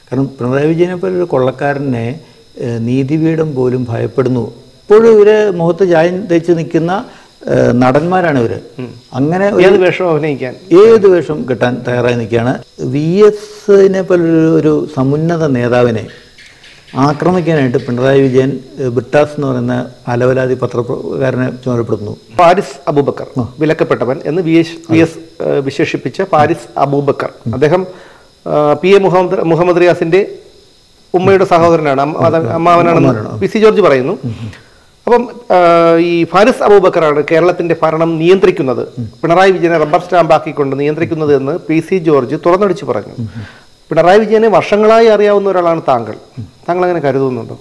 കാരണം പിണറായി വിജയനെ പോലെ ഒരു കൊള്ളക്കാരനെ ഏഹ്, നീതിപീഠം പോലും ഭയപ്പെടുന്നു ഇപ്പോഴും ഇവര് മുഖത്ത് ചായം തേച്ച് നിൽക്കുന്ന ഏഹ്, നടന്മാരാണ് ഇവര് അങ്ങനെ ഒരു ഏത് വേഷം അഭിനയിക്കാൻ ഏത് വേഷം കിട്ടാൻ തയ്യാറായി നിൽക്കുകയാണ് വി എസിനെ പോലൊരു ഒരു സമുന്നത നേതാവിനെ ആക്രമിക്കാനായിട്ട് പിണറായി വിജയൻ ഏഹ്, ബ്രിട്ടാസ് എന്ന് പറയുന്ന അലവലാതി പത്രക്കാരനെ ചുമതലപ്പെടുത്തുന്നു പാരിസ് അബൂബക്കർ വിലക്കപ്പെട്ടവൻ എന്ന് വി എസ് വി എസ് ഏഹ്, വിശേഷിപ്പിച്ച പാരിസ് അബൂബക്കർ അദ്ദേഹം ഏഹ്, പി എ മുഹമ്മദ് മുഹമ്മദ് റിയാസിന്റെ ഉമ്മയുടെ സഹോദരനാണ് അമ്മ- അത് അമ്മാവനാണെന്ന് പി സി ജോർജ് പറയുന്നു അപ്പം ഏഹ്, ഈ ഫാരിസ് അബൂബക്കറാണ് കേരളത്തിന്റെ ഭരണം നിയന്ത്രിക്കുന്നത് പിണറായി വിജയനെ റബ്ബർ സ്റ്റാമ്പ് ആക്കിക്കൊണ്ട് നിയന്ത്രിക്കുന്നത് എന്ന് പി സി ജോർജ് തുറന്നടിച്ച് പറഞ്ഞു പിണറായി വിജയനെ വർഷങ്ങളായി അറിയാവുന്ന ഒരാളാണ് താങ്കൾ താങ്കൾ അങ്ങനെ കരുതുന്നുണ്ടോ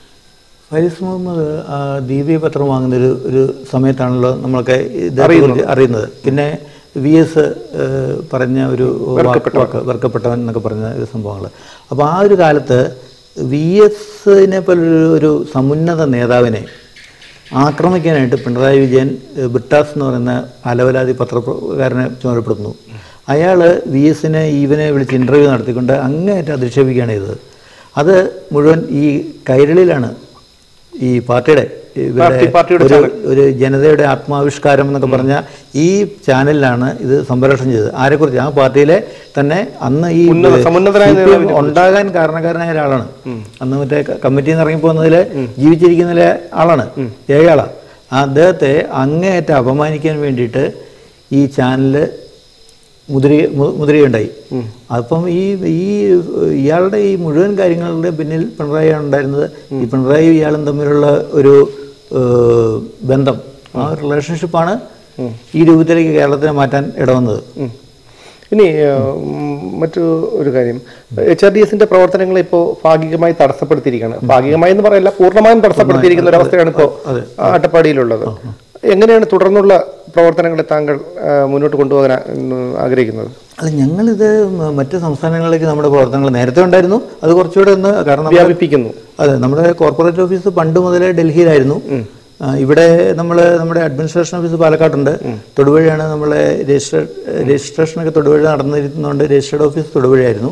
ഫൈസ് മുഹമ്മദ് ആ, ദീപിക പത്രം വാങ്ങുന്ന ഒരു ഒരു സമയത്താണല്ലോ നമ്മളൊക്കെ ഇതേക്കുറിച്ച് അറിയുന്നത് പിന്നെ വി എസ് പറഞ്ഞ ഒരു വാക്ക് വെറുക്കപ്പെട്ടവൻ എന്നൊക്കെ പറഞ്ഞ ഒരു സംഭവങ്ങൾ അപ്പോൾ ആ ഒരു കാലത്ത് വി എസിനെ പോലൊരു ഒരു സമുന്നത നേതാവിനെ ആക്രമിക്കാനായിട്ട് പിണറായി വിജയൻ ഏഹ്, ബ്രിട്ടാസ് എന്ന് പറയുന്ന അലവലാതി പത്രക്കാരനെ ചുമതലപ്പെടുത്തുന്നു അയാൾ വി എസിനെ ഈവനെ വിളിച്ച് ഇൻ്റർവ്യൂ നടത്തിക്കൊണ്ട് അങ്ങേയറ്റം അധിക്ഷേപിക്കുകയാണ് ചെയ്തത് അത് മുഴുവൻ ഈ കൈരളിയിലാണ് ഈ പാർട്ടിയുടെ ഇവരുടെ പാർട്ടി- പാർട്ടിയുടെ ഒരു ഒരു ജനതയുടെ ആത്മാവിഷ്കാരം എന്നൊക്കെ പറഞ്ഞ ഈ ചാനലിലാണ് ഇത് സംപ്രേഷണം ചെയ്തത് ആരെക്കുറിച്ച് ആ പാർട്ടിയിലെ തന്നെ അന്ന് ഈ സമുന്നതനായ CPM ഉണ്ടാകാൻ കാരണക്കാരനായ ഒരാളാണ് അന്ന് മറ്റേ ക- കമ്മിറ്റിയിൽ നിന്ന് ഇറങ്ങിപ്പോകുന്നതിൽ ജീവിച്ചിരിക്കുന്നതിലെ ആളാണ് ഏഴാളാണ് അദ്ദേഹത്തെ അങ്ങേയറ്റം അപമാനിക്കാൻ വേണ്ടിയിട്ട് ഈ ചാനല് മുദ്ര മു- മുദ്രയുണ്ടായി അപ്പം ഈ ഈ ഇയാളുടെ ഈ മുഴുവൻ കാര്യങ്ങളുടെ പിന്നിൽ പിണറായിയാണ് ഉണ്ടായിരുന്നത് ഈ പിണറായി ഇയാളും തമ്മിലുള്ള ഒരു ഏഹ്, ബന്ധം ആ റിലേഷൻഷിപ്പാണ് ഈ രൂപത്തിലേക്ക് കേരളത്തിനെ മാറ്റാൻ ഇടവന്നത് ഉം. ഇനി ഏഹ്, ഉം, മറ്റു ഒരു കാര്യം എച്ച് ആർ ഡി എസിന്റെ പ്രവർത്തനങ്ങൾ ഇപ്പോൾ ഭാഗികമായി തടസ്സപ്പെടുത്തിയിരിക്കുകയാണ് ഭാഗികമായി എന്ന് പറയല്ല പൂർണ്ണമായും തടസ്സപ്പെടുത്തിയിരിക്കുന്ന ഒരു അവസ്ഥയാണ് ഇപ്പോൾ അട്ടപ്പാടിയിലുള്ളത് എങ്ങനെയാണ് തുടർന്നുള്ള പ്രവർത്തനങ്ങളെ താങ്കൾ ഏഹ്, മുന്നോട്ട് കൊണ്ടുപോകാൻ ആ- ഉം, ആഗ്രഹിക്കുന്നത് അല്ല ഞങ്ങളിത് മ- മറ്റ് സംസ്ഥാനങ്ങളിലേക്ക് നമ്മുടെ പ്രവർത്തനങ്ങൾ നേരത്തെ ഉണ്ടായിരുന്നു അത് കുറച്ചുകൂടെ ഒന്ന് കാരണം നമ്മുടെ- വ്യാപിപ്പിക്കുന്നു അതെ നമ്മുടെ കോർപ്പറേറ്റ് ഓഫീസ് പണ്ട് മുതലേ ഡൽഹിയിലായിരുന്നു ആ, ഇവിടെ നമ്മൾ നമ്മുടെ അഡ്മിനിസ്ട്രേഷൻ ഓഫീസ് പാലക്കാട്ടുണ്ട് തൊടുപുഴയാണ് നമ്മളെ രജിസ്റ്റർ രജിസ്ട്രേഷനൊക്കെ തൊടുപുഴ നടന്നിരുന്നുകൊണ്ട് രജിസ്റ്റേർഡ് ഓഫീസ് തൊടുപുഴയായിരുന്നു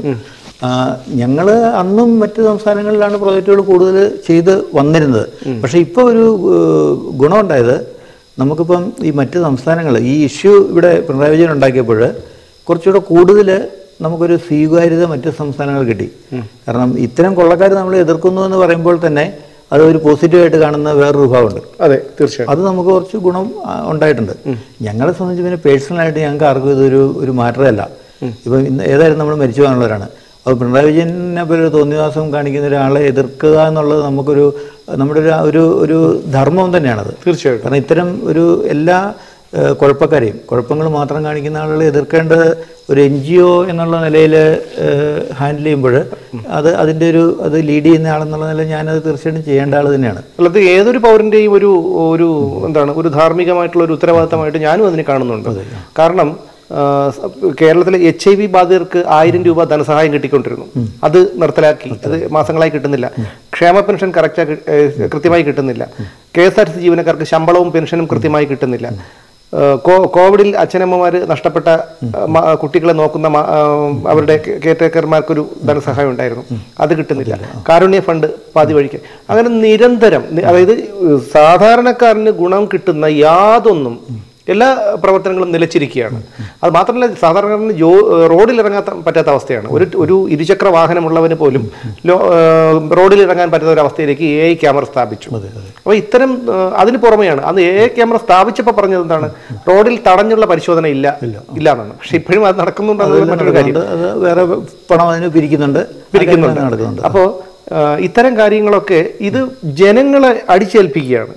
ഞങ്ങൾ അന്നും മറ്റ് സംസ്ഥാനങ്ങളിലാണ് പ്രോജക്റ്റുകൾ കൂടുതൽ ചെയ്ത് വന്നിരുന്നത് പക്ഷേ ഇപ്പോൾ ഒരു ഏഹ്, ഗുണമുണ്ടായത് നമുക്കിപ്പം ഈ മറ്റ് സംസ്ഥാനങ്ങൾ ഈ ഇഷ്യൂ ഇവിടെ പിണറായി വിജയൻ ഉണ്ടാക്കിയപ്പോൾ കുറച്ചുകൂടെ കൂടുതൽ നമുക്കൊരു സ്വീകാര്യത മറ്റ് സംസ്ഥാനങ്ങൾ കിട്ടി കാരണം ഇത്തരം കൊള്ളക്കാർ നമ്മൾ എതിർക്കുന്നു എന്ന് പറയുമ്പോൾ തന്നെ അത് ഒരു പോസിറ്റീവായിട്ട് കാണുന്ന വേറൊരു വിഭാഗമുണ്ട് അതെ തീർച്ചയായും അത് നമുക്ക് കുറച്ച് ഗുണം ആ, ഉണ്ടായിട്ടുണ്ട് ഞങ്ങളെ സംബന്ധിച്ച് പിന്നെ പേഴ്സണലായിട്ട് ഞങ്ങൾക്ക് ആർക്കും ഇതൊരു ഒരു മാറ്ററല്ല ഇപ്പം ഇന്ന് ഏതായാലും നമ്മൾ മരിച്ചു പോകാനുള്ളവരാണ് അപ്പോൾ പിണറായി വിജയനെ പോലെ ഒരു തോന്നിവാസം കാണിക്കുന്ന ഒരാളെ എതിർക്കുക എന്നുള്ളത് നമുക്കൊരു നമ്മുടെ ഒരു ഒരു ഒരു ധർമ്മം തന്നെയാണത് തീർച്ചയായിട്ടും കാരണം ഇത്തരം ഒരു എല്ലാ ഏഹ്, കുഴപ്പക്കാരെയും കുഴപ്പങ്ങൾ മാത്രം കാണിക്കുന്ന ആളുകളെ എതിർക്കേണ്ടത് ഒരു എൻ ജി ഒ എന്നുള്ള നിലയിൽ ഹാൻഡിൽ ചെയ്യുമ്പോൾ അത് അതിൻ്റെ ഒരു അത് ലീഡ് ചെയ്യുന്ന ആളെന്നുള്ള നില ഞാനത് തീർച്ചയായിട്ടും ചെയ്യേണ്ട ആൾ തന്നെയാണ് അല്ലാതെ ഏതൊരു പൗരന്റെയും ഒരു ഒരു എന്താണ് ഒരു ധാർമ്മികമായിട്ടുള്ള ഒരു ഉത്തരവാദിത്തമായിട്ട് ഞാനും അതിനെ കാണുന്നുണ്ട് കാരണം ആ, സ- കേരളത്തിലെ എച്ച് ഐ വി ബാധിതർക്ക് ആയിരം രൂപ ധനസഹായം കിട്ടിക്കൊണ്ടിരുന്നു അത് നിർത്തലാക്കി അത് മാസങ്ങളായി കിട്ടുന്നില്ല ക്ഷേമ പെൻഷൻ കറക്റ്റ് കൃത്യമായി കിട്ടുന്നില്ല K S R T C ജീവനക്കാർക്ക് ശമ്പളവും പെൻഷനും കൃത്യമായി കിട്ടുന്നില്ല ആ, കോ- കോവിഡിൽ അച്ഛനമ്മമാർ നഷ്ടപ്പെട്ട ആ, മ- കുട്ടികളെ നോക്കുന്ന മ- ആ, അവരുടെ കെയർടേക്കർമാർക്കൊരു ധനസഹായം ഉണ്ടായിരുന്നു അത് കിട്ടുന്നില്ല കാരുണ്യ ഫണ്ട് പാതി വഴിക്ക് അങ്ങനെ നിരന്തരം നി- അതായത് സാധാരണക്കാരന് ഗുണം കിട്ടുന്ന യാതൊന്നും എല്ലാ പ്രവർത്തനങ്ങളും നിലച്ചിരിക്കുകയാണ് അത് മാത്രമല്ല സാധാരണക്കാരന് ജോ റോഡിൽ ഇറങ്ങാൻ പറ്റാത്ത അവസ്ഥയാണ് ഒരു ഒരു ഇരുചക്ര വാഹനമുള്ളവന് പോലും ലോ ഏഹ് റോഡിൽ ഇറങ്ങാൻ പറ്റുന്ന ഒരു അവസ്ഥയിലേക്ക് എ ഐ ക്യാമറ സ്ഥാപിച്ചു അപ്പോൾ ഇത്തരം ഏഹ് അതിന് പുറമെയാണ് അന്ന് എ ഐ ക്യാമറ സ്ഥാപിച്ചപ്പോൾ പറഞ്ഞത് എന്താണ് റോഡിൽ തടഞ്ഞുള്ള പരിശോധന ഇല്ല ഇല്ല എന്നാണ് പക്ഷെ ഇപ്പോഴും അത് നടക്കുന്നുണ്ടെന്നുള്ള മറ്റൊരു കാര്യം അത് വേറെ പണം അതിന് പിരിക്കുന്നുണ്ട് പിരിക്കുന്നുണ്ട്. നടക്കുന്നുണ്ട് അപ്പോൾ ഇത്തരം കാര്യങ്ങളൊക്കെ ഇത് ജനങ്ങളെ അടിച്ചേൽപ്പിക്കുകയാണ്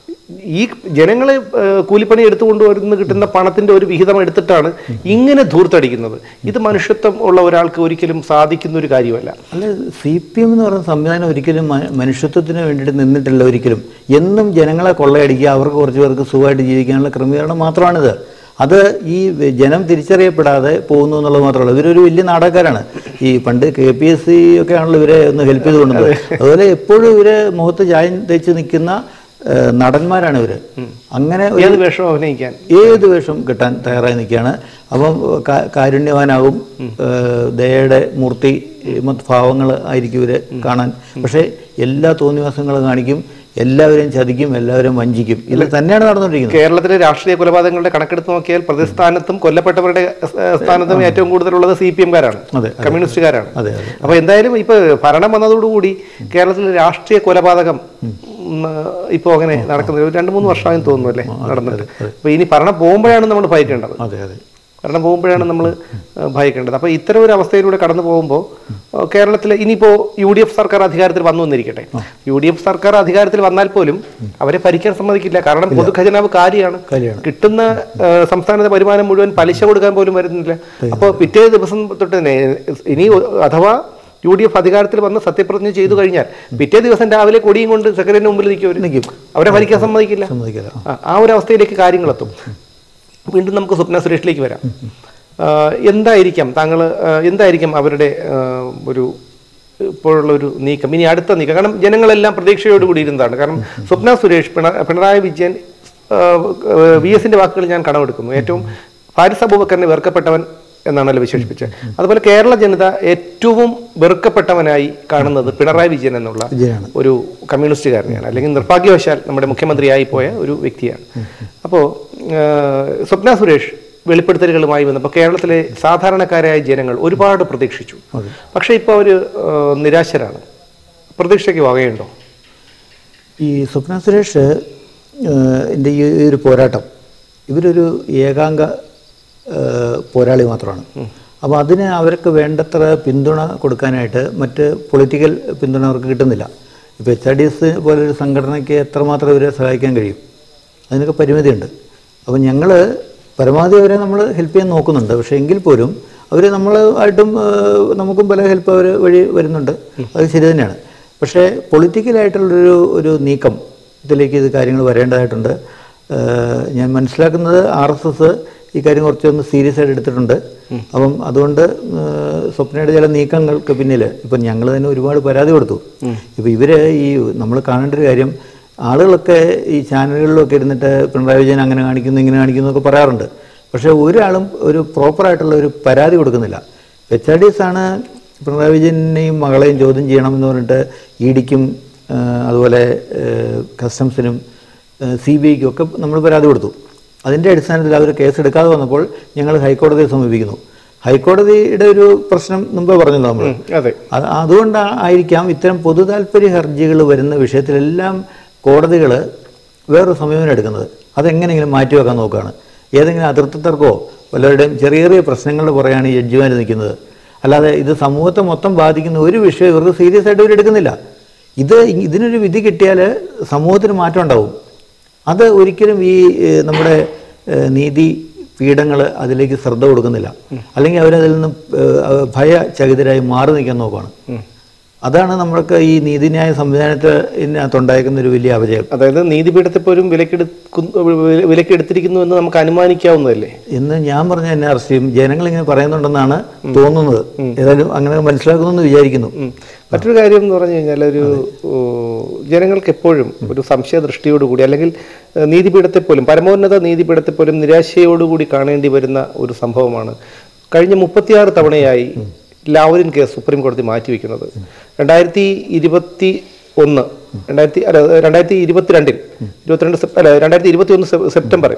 ഈ ജനങ്ങളെ ആ, കൂലിപ്പണി എടുത്തുകൊണ്ട് വരുന്ന കിട്ടുന്ന പണത്തിന്റെ ഒരു വിഹിതം എടുത്തിട്ടാണ് ഇങ്ങനെ ധൂർത്തടിക്കുന്നത് ഇത് മനുഷ്യത്വം ഉള്ള ഒരാൾക്ക് ഒരിക്കലും സാധിക്കുന്ന ഒരു കാര്യമല്ല അല്ല സി പി എം എന്ന് പറയുന്ന സംവിധാനം ഒരിക്കലും മ- മനുഷ്യത്വത്തിന് വേണ്ടിയിട്ട് നിന്നിട്ടില്ല ഒരിക്കലും എന്നും ജനങ്ങളെ കൊള്ളയടിക്കുക അവർക്ക് കുറച്ച് പേർക്ക് സുഖമായിട്ട് ജീവിക്കാനുള്ള ക്രമീകരണം മാത്രമാണിത് അത് ഈ ജനം തിരിച്ചറിയപ്പെടാതെ പോകുന്നു എന്നുള്ളത് മാത്രമല്ല ഇവരൊരു വലിയ നാടകക്കാരാണ് ഈ പണ്ട് കെ പി എസ് സി ഒക്കെ ആണല്ലോ ഇവരെ ഒന്ന് ഹെൽപ്പ് ചെയ്ത് കൊണ്ടുവന്നത് അതുപോലെ എപ്പോഴും ഇവര് മുഖത്ത് ചായം തേച്ച് നിൽക്കുന്ന ഏഹ്, നടന്മാരാണ് ഇവർ അങ്ങനെ ഒരു ഏത് വേഷം അഭിനയിക്കാൻ ഏത് വേഷം കിട്ടാൻ തയ്യാറായി നിൽക്കുകയാണ് അപ്പം കാ- കാരുണ്യവാനാകും ഏഹ് ദയയുടെ മൂർത്തി മറ്റ് ഭാവങ്ങൾ ആയിരിക്കും ഇവര് കാണാൻ പക്ഷേ എല്ലാ തോന്നിവാസങ്ങളും കാണിക്കും എല്ലാവരെയും ചതിക്കും എല്ലാവരെയും വഞ്ചിക്കും ഇത് തന്നെയാണ് നടന്നുകൊണ്ടിരിക്കുന്നത് കേരളത്തിലെ രാഷ്ട്രീയ കൊലപാതകങ്ങളുടെ കണക്കെടുത്ത് നോക്കിയാൽ പ്രതിസ്ഥാനത്തും കൊല്ലപ്പെട്ടവരുടെ ഏഹ്, സ്ഥാനത്തും ഏറ്റവും കൂടുതലുള്ളത് സി പി എംകാരാണ് അതെ, കമ്മ്യൂണിസ്റ്റുകാരാണ് അതെ അതെ അപ്പൊ എന്തായാലും ഇപ്പൊ ഭരണം വന്നതോടുകൂടി കേരളത്തിലെ രാഷ്ട്രീയ കൊലപാതകം ഉം, ഇപ്പൊ അങ്ങനെ നടക്കുന്നത് ഒരു രണ്ട് മൂന്ന് വർഷമായി തോന്നുന്നു അല്ലേ നടന്നിട്ട് അപ്പൊ ഇനി ഭരണം പോകുമ്പോഴാണ് നമ്മൾ ഭയക്കേണ്ടത് അതെ അതെ ഭരണം പോകുമ്പോഴാണ് നമ്മൾ ഭയക്കേണ്ടത് അപ്പോൾ ഇത്തരം ഒരു അവസ്ഥയിലൂടെ കടന്നു പോകുമ്പോൾ കേരളത്തിൽ ഇനിയിപ്പോൾ യു ഡി എഫ് സർക്കാർ അധികാരത്തിൽ വന്നു എന്നിരിക്കട്ടെ യു ഡി എഫ് സർക്കാർ അധികാരത്തിൽ വന്നാൽ പോലും അവരെ ഭരിക്കാൻ സമ്മതിക്കില്ല കാരണം പൊതുഖജനാവ് കാര്യമാണ് കാര്യമാണ് കിട്ടുന്ന ആ, സംസ്ഥാനത്തെ വരുമാനം മുഴുവൻ പലിശ കൊടുക്കാൻ പോലും വരുന്നില്ല അപ്പോൾ പിറ്റേ ദിവസം തൊട്ട് തന്നെ ഇനി അഥവാ യു ഡി എഫ് അധികാരത്തിൽ വന്ന് സത്യപ്രതിജ്ഞ ചെയ്തു കഴിഞ്ഞാൽ പിറ്റേ ദിവസം രാവിലെ കൊടിയും കൊണ്ട് സെക്രട്ടറിന്റെ മുമ്പിൽ നിൽക്കും അവര്. നിൽക്കും അവരെ ഭരിക്കാൻ സമ്മതിക്കില്ല സമ്മതിക്കില്ല ആ, ആ ഒരു അവസ്ഥയിലേക്ക് കാര്യങ്ങളെത്തും വീണ്ടും നമുക്ക് സ്വപ്ന സുരേഷിലേക്ക് വരാം ആ, എന്തായിരിക്കാം താങ്കൾ ആ, എന്തായിരിക്കും അവരുടെ ആ, ഒരു ഇപ്പോഴുള്ള ഒരു നീക്കം ഇനി അടുത്ത നീക്കം കാരണം ജനങ്ങളെല്ലാം പ്രതീക്ഷയോട് കൂടി ഇരുന്നതാണ് കാരണം സ്വപ്ന സുരേഷ് പിണ- പിണറായി വിജയൻ വി എസിന്റെ വാക്കുകൾ ഞാൻ കടമെടുക്കുന്നു ഏറ്റവും ഫാരിസ് അബൂബക്കറിനെ വെറുക്കപ്പെട്ടവൻ എന്നാണല്ലോ വിശേഷിപ്പിച്ചത് അതുപോലെ കേരള ജനത ഏറ്റവും വെറുക്കപ്പെട്ടവനായി കാണുന്നത് പിണറായി വിജയൻ എന്നുള്ള വിജയനാണ് ഒരു കമ്മ്യൂണിസ്റ്റുകാരനെയാണ് അല്ലെങ്കിൽ നിർഭാഗ്യവശാൽ നമ്മുടെ മുഖ്യമന്ത്രിയായി പോയ ഒരു വ്യക്തിയാണ് അപ്പോൾ സ്വപ്ന സുരേഷ് വെളിപ്പെടുത്തലുകളുമായി വന്നപ്പോൾ കേരളത്തിലെ സാധാരണക്കാരായ ജനങ്ങൾ ഒരുപാട് പ്രതീക്ഷിച്ചു പക്ഷേ ഇപ്പോൾ അവർ നിരാശരാണ് പ്രതീക്ഷയ്ക്ക് വകയുണ്ടോ ഈ സ്വപ്ന സുരേഷ് എൻ്റെ ഈ ഒരു പോരാട്ടം ഇവരൊരു ഏകാംഗ ഏഹ്, പോരാളി മാത്രമാണ് അപ്പോൾ അതിന് അവർക്ക് വേണ്ടത്ര പിന്തുണ കൊടുക്കാനായിട്ട് മറ്റ് പൊളിറ്റിക്കൽ പിന്തുണ അവർക്ക് കിട്ടുന്നില്ല ഇപ്പോൾ എച്ച് ആർ ഡി എസ് പോലൊരു സംഘടനയ്ക്ക് എത്രമാത്രം ഇവരെ സഹായിക്കാൻ കഴിയും അതിനൊക്കെ പരിമിതിയുണ്ട് അപ്പോൾ ഞങ്ങൾ പരമാവധി അവരെ നമ്മൾ ഹെൽപ്പ് ചെയ്യാൻ നോക്കുന്നുണ്ട് പക്ഷേ എങ്കിൽ പോലും അവർ നമ്മളായിട്ടും ഏഹ്, നമുക്കും പല ഹെൽപ്പ് അവർ വഴി വരുന്നുണ്ട് അത് ശരി തന്നെയാണ് പക്ഷേ പൊളിറ്റിക്കലായിട്ടുള്ളൊരു ഒരു നീക്കം ഇതിലേക്ക് ഇത് കാര്യങ്ങൾ വരേണ്ടതായിട്ടുണ്ട് ഏഹ്, ഞാൻ മനസ്സിലാക്കുന്നത് ആർ എസ് എസ് ഈ കാര്യം കുറച്ചൊന്ന് സീരിയസ് ആയിട്ട് എടുത്തിട്ടുണ്ട് അപ്പം അതുകൊണ്ട് ഏഹ്, സ്വപ്നയുടെ ചില നീക്കങ്ങൾക്ക് പിന്നിൽ ഇപ്പം ഞങ്ങൾ തന്നെ ഒരുപാട് പരാതി കൊടുത്തു ഇപ്പം ഇവർ ഈ നമ്മൾ കാണേണ്ട ഒരു കാര്യം ആളുകളൊക്കെ ഈ ചാനലുകളിലൊക്കെ ഇരുന്നിട്ട് പിണറായി വിജയൻ അങ്ങനെ കാണിക്കുന്നു ഇങ്ങനെ കാണിക്കുന്നു എന്നൊക്കെ പറയാറുണ്ട് പക്ഷേ ഒരാളും ഒരു പ്രോപ്പറായിട്ടുള്ള ഒരു പരാതി കൊടുക്കുന്നില്ല എച്ച് ആർ ഡി എസ് ആണ് പിണറായി വിജയനെയും മകളെയും ചോദ്യം ചെയ്യണമെന്ന് പറഞ്ഞിട്ട് ഇ ഡിക്കും അതുപോലെ ഏഹ്, കസ്റ്റംസിനും സി ബി ഐക്കും ഒക്കെ നമ്മൾ പരാതി കൊടുത്തു അതിൻ്റെ അടിസ്ഥാനത്തിൽ അവർ കേസ് എടുക്കാതെ വന്നപ്പോൾ ഞങ്ങൾ ഹൈക്കോടതിയെ സമീപിക്കുന്നു ഹൈക്കോടതിയുടെ ഒരു പ്രശ്നം മുമ്പേ പറഞ്ഞല്ലോ നമ്മൾ അതെ അത് അതുകൊണ്ടായിരിക്കാം ഇത്തരം പൊതു താല്പര്യ ഹർജികൾ വരുന്ന വിഷയത്തിലെല്ലാം കോടതികൾ വേറൊരു സമീപനം എടുക്കുന്നത് അതെങ്ങനെയെങ്കിലും മാറ്റിവെക്കാൻ നോക്കുകയാണ് ഏതെങ്കിലും അതിർത്തി തർക്കമോ വല്ലവരുടെയും ചെറിയ ചെറിയ പ്രശ്നങ്ങളുടെ പുറകെയാണ് ഈ ജഡ്ജിമാർ നിൽക്കുന്നത് അല്ലാതെ ഇത് സമൂഹത്തെ മൊത്തം ബാധിക്കുന്ന ഒരു വിഷയം ഇവർക്ക് സീരിയസ് ആയിട്ട് ഇവർ എടുക്കുന്നില്ല ഇത് ഇതിനൊരു വിധി കിട്ടിയാൽ സമൂഹത്തിന് മാറ്റം ഉണ്ടാവും അത് ഒരിക്കലും ഈ ഏഹ്, നമ്മുടെ ഏഹ്, നീതി പീഠങ്ങൾ അതിലേക്ക് ശ്രദ്ധ കൊടുക്കുന്നില്ല അല്ലെങ്കിൽ അവരതിൽ നിന്ന് ഏഹ്, ഭയചകിതരായി മാറി നിൽക്കാൻ നോക്കുകയാണ് അതാണ് നമ്മൾക്ക് ഈ നീതിന്യായ സംവിധാനത്തിനകത്തുണ്ടായിരിക്കുന്ന ഒരു വലിയ അപജയം അതായത് നീതിപീഠത്തെ പോലും വിലക്കെടുക്കുന്നു വിലക്കെടുത്തിരിക്കുന്നു എന്ന് നമുക്ക് അനുമാനിക്കാവുന്നതല്ലേ എന്ന് ഞാൻ പറഞ്ഞ എന്നെ അറസ്റ്റ് ചെയ്യും ജനങ്ങൾ ഇങ്ങനെ പറയുന്നുണ്ടെന്നാണ് തോന്നുന്നത് ഏതായാലും അങ്ങനെ മനസ്സിലാക്കുന്നു എന്ന് വിചാരിക്കുന്നു ഉം. മറ്റൊരു കാര്യം എന്ന് പറഞ്ഞു കഴിഞ്ഞാൽ ഒരു ഓ, ജനങ്ങൾക്ക് എപ്പോഴും ഒരു സംശയദൃഷ്ടിയോടുകൂടി അല്ലെങ്കിൽ ഏഹ്, നീതിപീഠത്തെ പോലും പരമോന്നത നീതിപീഠത്തെ പോലും നിരാശയോടുകൂടി കാണേണ്ടി വരുന്ന ഒരു സംഭവമാണ് കഴിഞ്ഞ മുപ്പത്തിയാറ് തവണയായി ലാവലിൻ കേസ് സുപ്രീം കോടതി മാറ്റിവെക്കുന്നത് രണ്ടായിരത്തി ഇരുപത്തി ഒന്ന് രണ്ടായിരത്തി അല്ല രണ്ടായിരത്തി ഇരുപത്തിരണ്ടിൽ ഇരുപത്തിരണ്ട് സെപ്- അല്ല രണ്ടായിരത്തി ഇരുപത്തി ഒന്ന് സെപ്- സെപ്റ്റംബറിൽ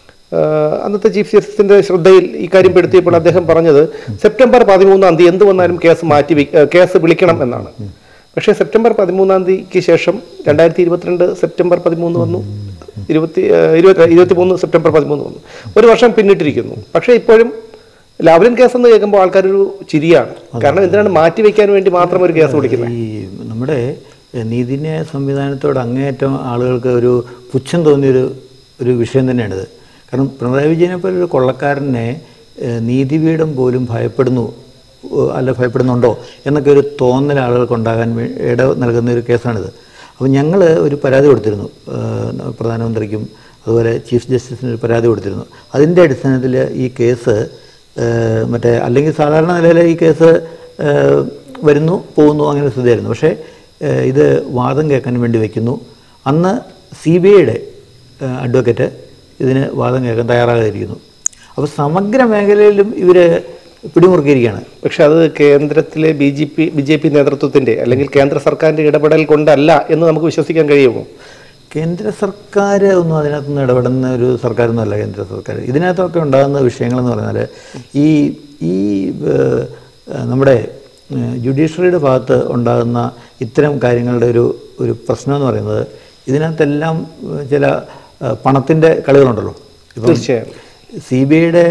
ആഹ് അന്നത്തെ ചീഫ് ജസ്റ്റിസിന്റെ ശ്രദ്ധയിൽ ഈ കാര്യം പെടുത്തിയപ്പോൾ അദ്ദേഹം പറഞ്ഞത് സെപ്റ്റംബർ പതിമൂന്നാം തീയതി എന്ത് വന്നാലും കേസ് മാറ്റി വെ- ഏഹ് കേസ് വിളിക്കണം എന്നാണ് പക്ഷേ സെപ്റ്റംബർ പതിമൂന്നാം തീയതിക്ക് ശേഷം രണ്ടായിരത്തി ഇരുപത്തിരണ്ട് സെപ്റ്റംബർ പതിമൂന്ന് വന്നു ഇരുപത്തി ഏഹ് ഇരുപത്തി ഇരുപത്തി മൂന്ന് സെപ്റ്റംബർ പതിമൂന്ന് വന്നു ഒരു വർഷം പിന്നിട്ടിരിക്കുന്നു പക്ഷേ ഇപ്പോഴും ലാവ്ലിൻ കേസ് എന്ന് കേൾക്കുമ്പോൾ ആൾക്കാരൊരു ചിരിയാണ് കാരണം എന്തിനാണ് മാറ്റി വെക്കാൻ വേണ്ടി മാത്രം ഒരു കേസ് വിളിക്കുന്നത് ഈ നമ്മുടെ ഏഹ്, നീതിന്യായ സംവിധാനത്തോട് അങ്ങേയറ്റം ആളുകൾക്ക് ഒരു പുച്ഛം തോന്നിയൊരു ഒരു വിഷയം തന്നെയാണിത് കാരണം പിണറായി വിജയനെ പോലെ ഒരു കൊള്ളക്കാരനെ ഏഹ്, നീതിപീഠം പോലും ഭയപ്പെടുന്നു ഏഹ്, അല്ല ഭയപ്പെടുന്നുണ്ടോ എന്നൊക്കെ ഒരു തോന്നൽ ആളുകൾക്ക് ഉണ്ടാകാൻ വേ- ഇട നൽകുന്ന ഒരു കേസാണിത് അപ്പോൾ ഞങ്ങൾ ഒരു പരാതി കൊടുത്തിരുന്നു ഏഹ്, പ്രധാനമന്ത്രിക്കും അതുപോലെ ചീഫ് ജസ്റ്റിസിന് ഒരു പരാതി കൊടുത്തിരുന്നു അതിൻ്റെ അടിസ്ഥാനത്തിൽ ഈ കേസ് ഏഹ്, മറ്റേ അല്ലെങ്കിൽ സാധാരണ നിലയിൽ ഈ കേസ് ഏഹ്, വരുന്നു പോകുന്നു അങ്ങനെ ഒരു സ്ഥിതിയായിരുന്നു പക്ഷേ ഏഹ്, ഇത് വാദം കേൾക്കാൻ വേണ്ടി വയ്ക്കുന്നു അന്ന് സി ബി ഐയുടെ അഡ്വക്കേറ്റ് ഇതിന് വാദം കേൾക്കാൻ തയ്യാറാകാതിരിക്കുന്നു അപ്പോൾ സമഗ്ര മേഖലയിലും ഇവർ പിടിമുറുക്കിയിരിക്കുകയാണ് പക്ഷെ അത് കേന്ദ്രത്തിലെ B J P B J P നേതൃത്വത്തിന്റെ അല്ലെങ്കിൽ കേന്ദ്ര സർക്കാരിന്റെ ഇടപെടൽ കൊണ്ടല്ല എന്ന് നമുക്ക് വിശ്വസിക്കാൻ കഴിയുമോ കേന്ദ്ര സർക്കാർ ഒന്നും അതിനകത്തൊന്നും ഇടപെടുന്ന ഒരു സർക്കാരൊന്നും അല്ല കേന്ദ്ര സർക്കാർ ഇതിനകത്തൊക്കെ ഉണ്ടാകുന്ന വിഷയങ്ങളെന്ന് പറഞ്ഞാൽ ഈ ഈ ഏഹ്, നമ്മുടെ ജുഡീഷ്യറിയുടെ ഭാഗത്ത് ഉണ്ടാകുന്ന ഇത്തരം കാര്യങ്ങളുടെ ഒരു ഒരു പ്രശ്നം എന്ന് പറയുന്നത് ഇതിനകത്തെല്ലാം ഏഹ്, ചില ഏഹ്, പണത്തിൻ്റെ കളികളുണ്ടല്ലോ ഇപ്പം തീർച്ചയായും സി ബി ഐയുടെ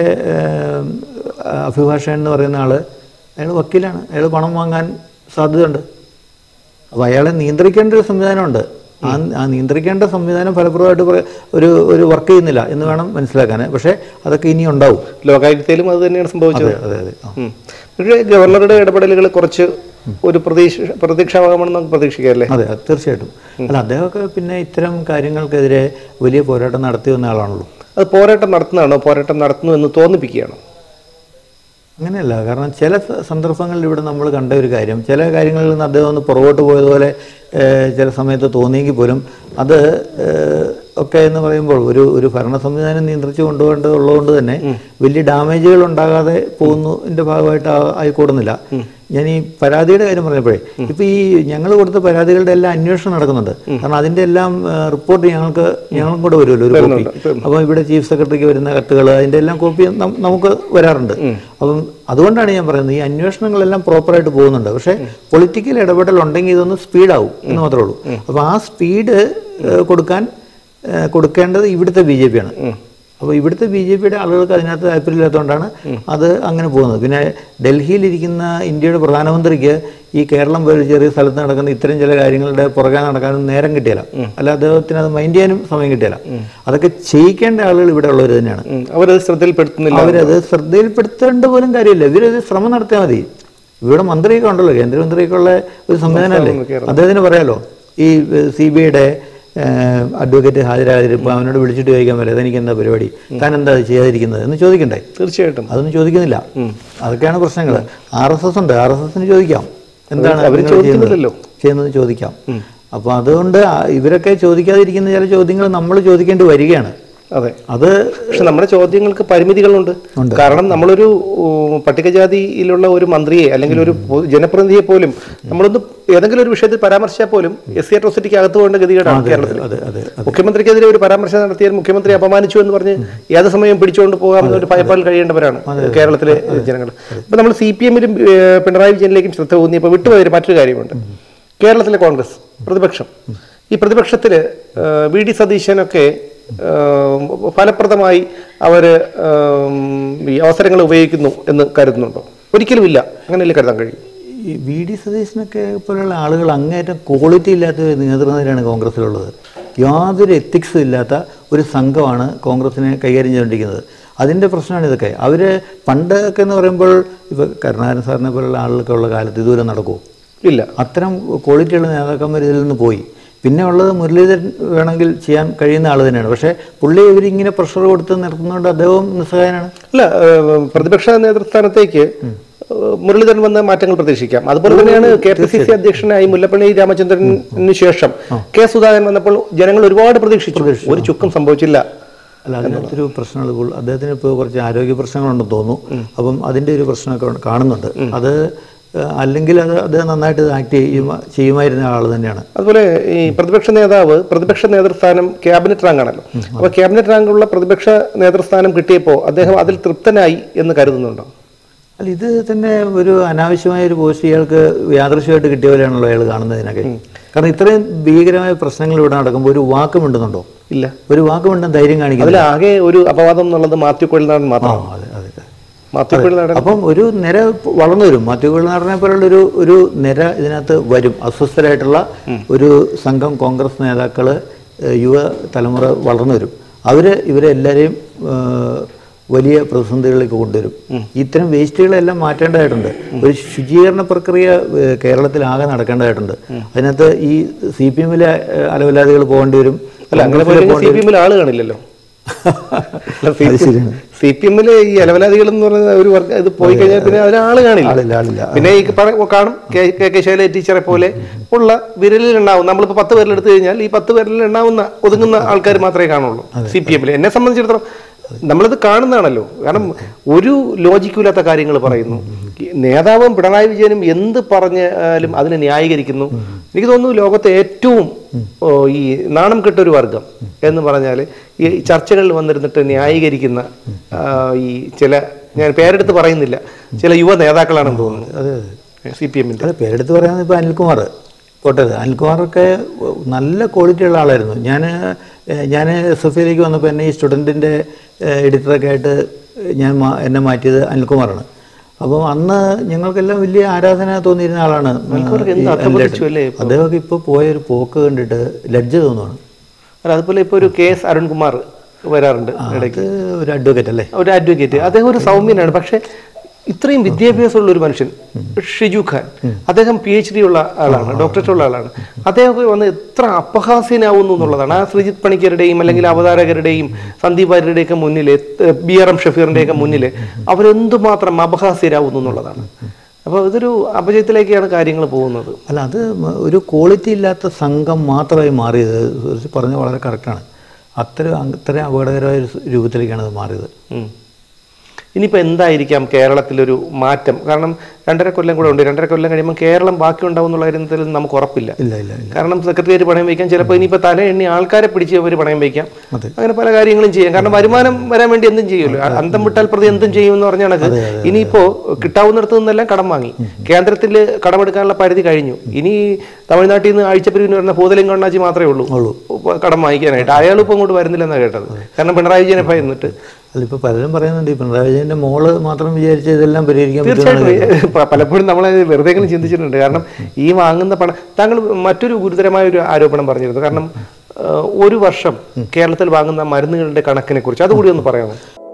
അഭിഭാഷകൻ എന്ന് പറയുന്ന ആൾ അയാൾ വക്കീലാണ് അയാൾ പണം വാങ്ങാൻ സാധ്യതയുണ്ട് അപ്പോൾ അയാളെ നിയന്ത്രിക്കേണ്ട ഒരു സംവിധാനമുണ്ട് ആ ആ നിയന്ത്രിക്കേണ്ട സംവിധാനം ഫലപ്രദമായിട്ട് പ്ര- ഒരു ഒരു വർക്ക് ചെയ്യുന്നില്ല എന്ന് വേണം മനസ്സിലാക്കാൻ പക്ഷേ അതൊക്കെ ഇനി ഉണ്ടാവും ലോകായുക്തയിലും അത് തന്നെയാണ് സംഭവിച്ചത് അതെ അതെ അതെ ആ. ഉം. പക്ഷേ ഗവർണറുടെ ഇടപെടലുകൾ കുറച്ച് ഒരു പ്രതീക്ഷ പ്രതീക്ഷാവാകമെന്ന് നമുക്ക് പ്രതീക്ഷിക്കാമല്ലേ അതെ അത് തീർച്ചയായിട്ടും അല്ല അദ്ദേഹമൊക്കെ പിന്നെ ഇത്തരം കാര്യങ്ങൾക്കെതിരെ വലിയ പോരാട്ടം നടത്തി വന്ന ആളാണല്ലോ അത് പോരാട്ടം നടത്തുന്നതാണോ പോരാട്ടം നടത്തുന്നു എന്ന് തോന്നിപ്പിക്കുകയാണോ അങ്ങനെയല്ല കാരണം ചില സ- സന്ദർഭങ്ങളിൽ ഇവിടെ നമ്മൾ കണ്ട ഒരു കാര്യം ചില കാര്യങ്ങളിൽ നിന്ന് അദ്ദേഹം ഒന്ന് പുറകോട്ട് പോയതുപോലെ ഏഹ്, ചില സമയത്ത് തോന്നിയെങ്കിൽ പോലും അത് ഏഹ്, ഒക്കെ എന്ന് പറയുമ്പോൾ ഒരു ഒരു ഭരണ സംവിധാനം നിയന്ത്രിച്ച് കൊണ്ടുപോകേണ്ടതുള്ളതുകൊണ്ട് തന്നെ വലിയ ഡാമേജുകൾ ഉണ്ടാകാതെ പോകുന്നതിൻ്റെ ഭാഗമായിട്ട് ആ- ആയിക്കൂടുന്നില്ല ഞാൻ ഈ പരാതിയുടെ കാര്യം പറഞ്ഞപ്പോഴേ ഇപ്പൊ ഈ ഞങ്ങൾ കൊടുത്ത പരാതികളുടെ എല്ലാം അന്വേഷണം നടക്കുന്നുണ്ട് കാരണം അതിന്റെ എല്ലാം റിപ്പോർട്ട് ഞങ്ങൾക്ക് ഞങ്ങളും കൂടെ വരുമല്ലോ ഒരു കോപ്പി അപ്പോൾ ഇവിടെ ചീഫ് സെക്രട്ടറിക്ക് വരുന്ന കത്തുകൾ അതിന്റെ എല്ലാം കോപ്പി നം- നമുക്ക് വരാറുണ്ട് അപ്പം അതുകൊണ്ടാണ് ഞാൻ പറയുന്നത് ഈ അന്വേഷണങ്ങളെല്ലാം പ്രോപ്പറായിട്ട് പോകുന്നുണ്ട് പക്ഷേ പൊളിറ്റിക്കൽ ഇടപെടൽ ഉണ്ടെങ്കിൽ ഇതൊന്ന് സ്പീഡാവും എന്ന് മാത്രമേ ഉള്ളൂ അപ്പോൾ ആ സ്പീഡ് കൊടുക്കാൻ ഏഹ്, കൊടുക്കേണ്ടത് ഇവിടുത്തെ ബി ജെ പി ആണ് അപ്പോൾ ഇവിടുത്തെ ബി ജെ പിയുടെ ആളുകൾക്ക് അതിനകത്ത് താല്പര്യമില്ലാത്തതുകൊണ്ടാണ് അത് അങ്ങനെ പോകുന്നത് പിന്നെ ഡൽഹിയിലിരിക്കുന്ന ഇന്ത്യയുടെ പ്രധാനമന്ത്രിക്ക് ഈ കേരളം പോലെ ചെറിയ സ്ഥലത്ത് നടക്കുന്ന ഇത്തരം ചില കാര്യങ്ങളുടെ പുറകെ നടക്കാനും നേരം കിട്ടിയില്ല അല്ല അദ്ദേഹത്തിന് അത് മൈൻഡ് ചെയ്യാനും സമയം കിട്ടിയില്ല അതൊക്കെ ചെയ്യിക്കേണ്ട ആളുകൾ ഇവിടെ ഉള്ളവർ തന്നെയാണ് ഉം. അവരത് ശ്രദ്ധയിൽപ്പെടുത്തുന്നില്ല അവരത് ശ്രദ്ധയിൽപ്പെടുത്തേണ്ട പോലും കാര്യമില്ല ഇവരത് ശ്രമം നടത്തിയാൽ മതി ഇവിടെ മന്ത്രിയൊക്കെ ഉണ്ടല്ലോ കേന്ദ്രമന്ത്രിയൊക്കെ ഉള്ള ഒരു സംവിധാനമല്ലേ അദ്ദേഹത്തിന് പറയാലോ ഈ സി ബി ഐയുടെ അഡ്വക്കേറ്റ് ഹാജരാകാതിരിപ്പോൾ അവനോട് വിളിച്ചിട്ട് ചോദിക്കാൻ പറയാം അതെനിക്ക് എന്താ പരിപാടി താൻ എന്താ ഇത് ചെയ്യാതിരിക്കുന്നത് എന്ന് ചോദിക്കണ്ടേ തീർച്ചയായിട്ടും അതൊന്നും ചോദിക്കുന്നില്ല അതൊക്കെയാണ് പ്രശ്നങ്ങൾ ആർ എസ് എസ് ഉണ്ട് ആർ എസ് എസിന് ചോദിക്കാം എന്താണ് അവര് നിങ്ങൾ ചെയ്യുന്നത്? ചോദിക്കുന്നില്ലല്ലോ. ചെയ്യുന്നത് ചോദിക്കാം അപ്പോൾ അതുകൊണ്ട് ആ ഇവരൊക്കെ ചോദിക്കാതിരിക്കുന്ന ചില ചോദ്യങ്ങൾ നമ്മൾ ചോദിക്കേണ്ടി വരികയാണ് അതെ അത് പക്ഷെ നമ്മുടെ ചോദ്യങ്ങൾക്ക് പരിമിതികളുണ്ട് കാരണം നമ്മളൊരു ഉം, പട്ടികജാതിയിലുള്ള ഒരു മന്ത്രിയെ അല്ലെങ്കിൽ ഒരു പൊ- ജനപ്രതിനിധിയെ പോലും നമ്മളൊന്ന് ഏതെങ്കിലും ഒരു വിഷയത്തിൽ പരാമർശിച്ചാൽ പോലും എസ് സി അട്രോസിറ്റിക്ക് അകത്ത് പോകേണ്ട ഗതികേടാണ് കേരളത്തിൽ അതെ അതെ മുഖ്യമന്ത്രിക്കെതിരെ ഒരു പരാമർശം നടത്തിയാൽ മുഖ്യമന്ത്രി അപമാനിച്ചു എന്ന് പറഞ്ഞ് ഏത് സമയം പിടിച്ചുകൊണ്ട് പോകാമെന്ന ഒരു ഭയപ്പാടിൽ കഴിയേണ്ടവരാണ് കേരളത്തിലെ ജനങ്ങൾ ഇപ്പൊ നമ്മൾ സി പി എമ്മിലും പിണറായി വിജയനിലേക്കും ശ്രദ്ധ ഊന്നിയപ്പോൾ വിട്ടുപോയൊരു മറ്റൊരു കാര്യമുണ്ട് കേരളത്തിലെ കോൺഗ്രസ് പ്രതിപക്ഷം ഈ പ്രതിപക്ഷത്തില് വി ഡി സതീശനൊക്കെ ആ, ഫലപ്രദമായി അവര് ആ, ഈ അവസരങ്ങൾ ഉപയോഗിക്കുന്നു എന്ന് കരുതുന്നുണ്ടോ ഒരിക്കലും ഇല്ല അങ്ങനെയല്ലേ കരുതാൻ കഴിയും ഈ വി ഡി സതീശനൊക്കെ പോലെയുള്ള ആളുകൾ അങ്ങേറ്റം ക്വാളിറ്റി ഇല്ലാത്ത ഒരു നേതൃനിരയാണ് കോൺഗ്രസ്സിലുള്ളത് യാതൊരു എത്തിക്സും ഇല്ലാത്ത ഒരു സംഘമാണ് കോൺഗ്രസിനെ കൈകാര്യം ചെയ്തുകൊണ്ടിരിക്കുന്നത് അതിൻ്റെ പ്രശ്നമാണ് ഇതൊക്കെ അവർ പണ്ടൊക്കെ എന്ന് പറയുമ്പോൾ ഇപ്പോൾ കരുണാകരൻ സാറിനെ പോലുള്ള ആളുകളൊക്കെ ഉള്ള കാലത്ത് ഇതുവരെ നടക്കുമോ ഇല്ല അത്തരം ക്വാളിറ്റിയുള്ള നേതാക്കന്മാർ ഇതിൽ നിന്ന് പോയി പിന്നെ ഉള്ളത് മുരളീധരൻ വേണമെങ്കിൽ ചെയ്യാൻ കഴിയുന്ന ആൾ തന്നെയാണ് പക്ഷേ പുള്ളി ഇവരിങ്ങനെ പ്രഷർ കൊടുത്ത് നിർത്തുന്നതുകൊണ്ട് അദ്ദേഹവും നിസ്സഹായനാണ് അല്ല ഏഹ്, പ്രതിപക്ഷ നേതൃസ്ഥാനത്തേക്ക് ഏഹ്, മുരളീധരൻ വന്ന മാറ്റങ്ങൾ പ്രതീക്ഷിക്കാം അതുപോലെ തന്നെയാണ് കെ പി സി സി അധ്യക്ഷനായി മുല്ലപ്പള്ളി രാമചന്ദ്രന് ശേഷം കെ സുധാകരൻ വന്നപ്പോൾ ജനങ്ങൾ ഒരുപാട് പ്രതീക്ഷിച്ചു ഒരു ചുക്കും സംഭവിച്ചില്ല അല്ല അതിനകത്ത് ഒരു പ്രശ്നങ്ങൾ ഇപ്പോൾ അദ്ദേഹത്തിന് ഇപ്പോൾ കുറച്ച് ആരോഗ്യ പ്രശ്നങ്ങളുണ്ടെന്ന് തോന്നുന്നു അപ്പം അതിൻ്റെ ഒരു പ്രശ്നമൊക്കെ കാണുന്നുണ്ട് അത് ഏഹ്, അല്ലെങ്കിൽ അത് അദ്ദേഹം നന്നായിട്ട് ആക്ട് ചെയ്യുക ചെയ്യുമായിരുന്ന ആൾ തന്നെയാണ് അതുപോലെ ഈ പ്രതിപക്ഷ നേതാവ് പ്രതിപക്ഷ നേതൃസ്ഥാനം ക്യാബിനറ്റ് റാങ്ക് ആണല്ലോ അപ്പൊ ക്യാബിനറ്റ് റാങ്കുള്ള പ്രതിപക്ഷ നേതൃസ്ഥാനം കിട്ടിയപ്പോൾ അദ്ദേഹം അതിൽ തൃപ്തനായി എന്ന് കരുതുന്നുണ്ടോ അല്ല ഇത് തന്നെ ഒരു അനാവശ്യമായ ഒരു പോസ്റ്റ് ഇയാൾക്ക് യാദൃശ്യമായിട്ട് കിട്ടിയ പോലെയാണല്ലോ അയാൾ കാണുന്നതിനൊക്കെ കാരണം ഇത്രയും ഭീകരമായ പ്രശ്നങ്ങൾ ഇവിടെ നടക്കുമ്പോൾ ഒരു വാക്ക് മിണ്ടുന്നുണ്ടോ ഇല്ല ഒരു വാക്ക് മിണ്ടാൻ ധൈര്യം കാണിക്കുന്നില്ല അതിലാകെ ഒരു അപവാദം എന്നുള്ളത് മാത്യു കൊഴിൽനാടൻ ആ മാത്രം അതെ അതെ അതെ മാത്യു കൊഴിൽനാടൻ അപ്പം ഒരു നിര വളർന്നു വരും മാത്യു കുഴൽനാടനെ പോലുള്ള ഒരു ഒരു നിര ഇതിനകത്ത് വരും അസ്വസ്ഥരായിട്ടുള്ള ഒരു സംഘം കോൺഗ്രസ് നേതാക്കൾ യുവ തലമുറ വളർന്നു വരും അവര് ഇവരെ എല്ലാവരെയും ഏഹ്, വലിയ പ്രതിസന്ധികളിലേക്ക് കൊണ്ടുവരും ഇത്തരം വേസ്റ്റുകളെല്ലാം മാറ്റേണ്ടതായിട്ടുണ്ട് ഒരു ശുചീകരണ പ്രക്രിയ ഏഹ്, കേരളത്തിലാകെ നടക്കേണ്ടതായിട്ടുണ്ട് അതിനകത്ത് ഈ സി പി എമ്മിലെ അലവലാദികൾ പോകേണ്ടി വരും അല്ല അങ്ങനെ കോൺഗ്രസ്സിലെ പോയി സി പി എമ്മിൽ ആള് കാണില്ലല്ലോ അത് ശരിയാണ് സി പി എമ്മില് ഈ അലവലാദികൾ എന്ന് പറയുന്ന ഒരു വർഗ ഇത് പോയി കഴിഞ്ഞാൽ പിന്നെ അതിനാള് കാണില്ല ആളില്ല ആളില്ല പിന്നെ ഈ പറ- കാണും കെ കെ കെ ശൈല ടീച്ചറെ പോലെ ഉള്ള വിരലിൽ ഉണ്ടാവും നമ്മളിപ്പോൾ പത്ത് പേരിൽ എടുത്തു കഴിഞ്ഞാൽ ഈ പത്ത് പേരിൽ ഉണ്ടാവുന്ന ഒതുങ്ങുന്ന ആൾക്കാർ മാത്രമേ കാണുള്ളൂ സി പി എമ്മിൽ എന്നെ സംബന്ധിച്ചിടത്തോളം നമ്മളിത് കാണുന്നതാണല്ലോ കാരണം ഒരു ലോജിക്കില്ലാത്ത കാര്യങ്ങൾ പറയുന്നു ഈ നേതാവും പിണറായി വിജയനും എന്ത് പറഞ്ഞാലും അതിനെ ന്യായീകരിക്കുന്നു എനിക്ക് തോന്നുന്നു ലോകത്തെ ഏറ്റവും ഓ, ഈ നാണം കെട്ട ഒരു വർഗം എന്ന് പറഞ്ഞാൽ ഈ ചർച്ചകളിൽ വന്നിരുന്നിട്ട് ന്യായീകരിക്കുന്ന ആ, ഈ ചില ഞാൻ പേരെടുത്ത് പറയുന്നില്ല ചില യുവ നേതാക്കളാണെന്ന് തോന്നുന്നു അതെ അതെ സി പി എമ്മിന്റെ അല്ല പേരെടുത്ത് പറയാൻ ഇപ്പോൾ അനിൽകുമാർ കോട്ടയത്ത് അനിൽകുമാറൊക്കെ നല്ല ക്വാളിറ്റി ഉള്ള ആളായിരുന്നു ഞാൻ ഞാൻ എസ് എഫ് ഐയിലേക്ക് വന്നപ്പോൾ എന്നെ ഈ സ്റ്റുഡൻറ്റിൻ്റെ എഡിറ്ററൊക്കെ ആയിട്ട് ഞാൻ മാ- എന്നെ മാറ്റിയത് അനിൽകുമാറാണ് അപ്പം അന്ന് ഞങ്ങൾക്കെല്ലാം വലിയ ആരാധന തോന്നിയിരുന്ന ആളാണ് അനിൽകുമാർക്ക് എന്ത് ഈ അധപ്പതിച്ചു അല്ലേ അദ്ദേഹമൊക്കെ ഇപ്പോൾ പോയൊരു പോക്ക് കണ്ടിട്ട് ലജ്ജ തോന്നുവാണ് അല്ല അതുപോലെ ഇപ്പോൾ ഒരു കെ എസ് അരുൺകുമാർ വരാറുണ്ട് ഇടയ്ക്ക് അത് ഒരു അഡ്വക്കേറ്റ് അല്ലേ ഒരു അഡ്വക്കേറ്റ് അദ്ദേഹം ഒരു സൗമ്യനാണ് പക്ഷെ ഇത്രയും വിദ്യാഭ്യാസമുള്ള ഒരു മനുഷ്യൻ ഷിജു ഖാൻ അദ്ദേഹം പി എച്ച് ഡി ഉള്ള ആളാണ് ഡോക്ടറേറ്റ് ഉള്ള ആളാണ് അദ്ദേഹമൊക്കെ വന്ന് എത്ര അപഹാസ്യനാവുന്നു എന്നുള്ളതാണ് ആ ശ്രീജിത്ത് പണിക്കരുടെയും അല്ലെങ്കിൽ അവതാരകരുടെയും സന്ദീപ് വാര്യരുടെയൊക്കെ മുന്നിൽ ബി ആർ എം ഷഫീറിൻ്റെയൊക്കെ മുന്നിൽ അവരെന്തുമാത്രം അപഹാസ്യരാകുന്നു എന്നുള്ളതാണ് അപ്പോൾ ഇതൊരു അപജയത്തിലേക്കാണ് കാര്യങ്ങൾ പോകുന്നത് അല്ല അത് മ- ഒരു ക്വാളിറ്റി ഇല്ലാത്ത സംഘം മാത്രമായി മാറിയത് സുരേഷ് പറഞ്ഞത് വളരെ കറക്റ്റാണ് അത്ര അത്രയും അപകടകരമായ ഒരു രൂപത്തിലേക്കാണ് അത് മാറിയത് ഉം. ഇനിയിപ്പോൾ എന്തായിരിക്കാം കേരളത്തിലൊരു മാറ്റം കാരണം രണ്ടര കൊല്ലം കൂടെ ഉണ്ട് രണ്ടര കൊല്ലം കഴിയുമ്പോൾ കേരളം ബാക്കി ഉണ്ടാവും എന്നുള്ള കാര്യത്തിൽ നമുക്ക് ഉറപ്പില്ല ഇല്ല ഇല്ല ഇല്ല കാരണം സെക്രട്ടേറിയറ്റ് പണയം വയ്ക്കാം ചിലപ്പോൾ ഇനിയിപ്പോൾ തല എണ്ണി ആൾക്കാരെ പിടിച്ച് അവർ പണയം വയ്ക്കാം അതെ. അങ്ങനെ പല കാര്യങ്ങളും ചെയ്യാം കാരണം വരുമാനം വരാൻ വേണ്ടി എന്തും ചെയ്യുമല്ലോ അന്തം വിട്ടാൽ പ്രതി എന്തും ചെയ്യുമെന്ന് പറഞ്ഞ കണക്ക് ഇനിയിപ്പോൾ കിട്ടാവുന്നിടത്ത് നിന്നെല്ലാം കടം വാങ്ങി കേന്ദ്രത്തിൽ കടമെടുക്കാനുള്ള പരിധി കഴിഞ്ഞു ഇനി തമിഴ്നാട്ടിൽ നിന്ന് ആഴ്ചപ്പിരിവിന് വരുന്ന ഭൂതലിംഗ അണ്ണാച്ചി മാത്രമേ ഉള്ളൂ ഉള്ളൂ. ഇപ്പൊ കടം വാങ്ങിക്കാനായിട്ട് അയാൾ ഇപ്പോൾ ഇങ്ങോട്ട് വരുന്നില്ലെന്നാണ് കേട്ടത് കാരണം പിണറായി വിജയനെ ഭയന്നിട്ട് അല്ല ഇപ്പോൾ പലരും പറയുന്നുണ്ട് ഈ പിണറായി വിജയൻ്റെ മോള് മാത്രം വിചാരിച്ച് ഇതെല്ലാം പരിഹരിക്കാൻ പറ്റുമെന്നാണ് തീർച്ചയായിട്ടും പ- പലപ്പോഴും നമ്മൾ വെറുതെ എങ്കിലും ചിന്തിച്ചിട്ടുണ്ട് കാരണം ഈ വാങ്ങുന്ന പണം താങ്കൾ മറ്റൊരു ഗുരുതരമായ ഒരു ആരോപണം പറഞ്ഞിരുന്നു കാരണം ആ, ഒരു വർഷം കേരളത്തിൽ വാങ്ങുന്ന മരുന്നുകളുടെ കണക്കിനെ കുറിച്ച് അതുകൂടി ഒന്ന് പറയാമോ